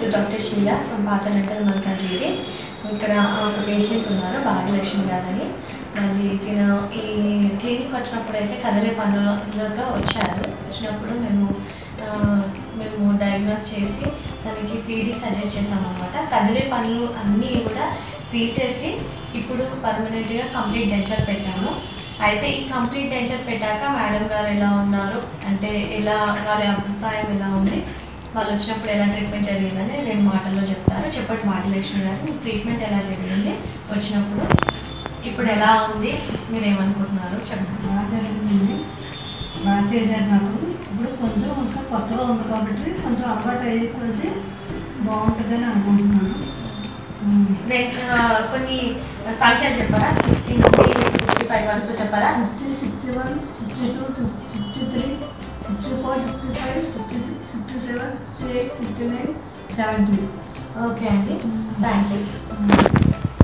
Doctor Sheela from పాత dental Malkajgiri ఇక్కడ ఒక పేషెంట్ ఉన్నారు భాగ్యలక్ష్మి గారని మళ్ళీ తిన ఈ క్లినిక్ వచ్చినప్పుడు అయితే కదలే పనులతో వచ్చారు వచ్చినప్పుడు మేము ఆ, మేము డయాగ్నోస్ చేసి తనకి సీడీ సజెస్ట్ చేసామన్నమాట కదిలే పనులు అన్నీ కూడా తీసేసి ఇప్పుడు పర్మనెంట్గా కంప్లీట్ డెంచర్ పెట్టాము అయితే ఈ కంప్లీట్ డెంచర్ పెట్టాక మేడం గారు ఎలా ఉన్నారు అంటే ఎలా వాళ్ళ అభిప్రాయం ఎలా ఉంది వాళ్ళు వచ్చినప్పుడు ఎలా ట్రీట్మెంట్ జరిగిందని రెండు మాటల్లో చెప్తారు చెప్పండి మాటలక్ష్మి గారు మీ ట్రీట్మెంట్ ఎలా జరిగింది వచ్చినప్పుడు ఇప్పుడు ఎలా ఉంది మీరు ఏమనుకుంటున్నారు చెప్పండి బాగా జరుగుతుంది బాగా చేశారు నాకు ఇప్పుడు కొంచెం ఇంకా కొత్తగా ఉంది కాబట్టి కొంచెం అలవాటు అయ్యే కొద్దీ బాగుంటుందని అనుకుంటున్నాను ఉమ్. రెండు ఆ, కొన్ని సంఖ్యలు చెప్పారా సిక్స్టీ నుండి సిక్స్టీ ఫైవ్ వరకు చెప్పారా sixty sixty one sixty two sixty three sixty four sixty five sixty six sixty seven sixty eight sixty nine seventy okay అండి థ్యాంక్ యూ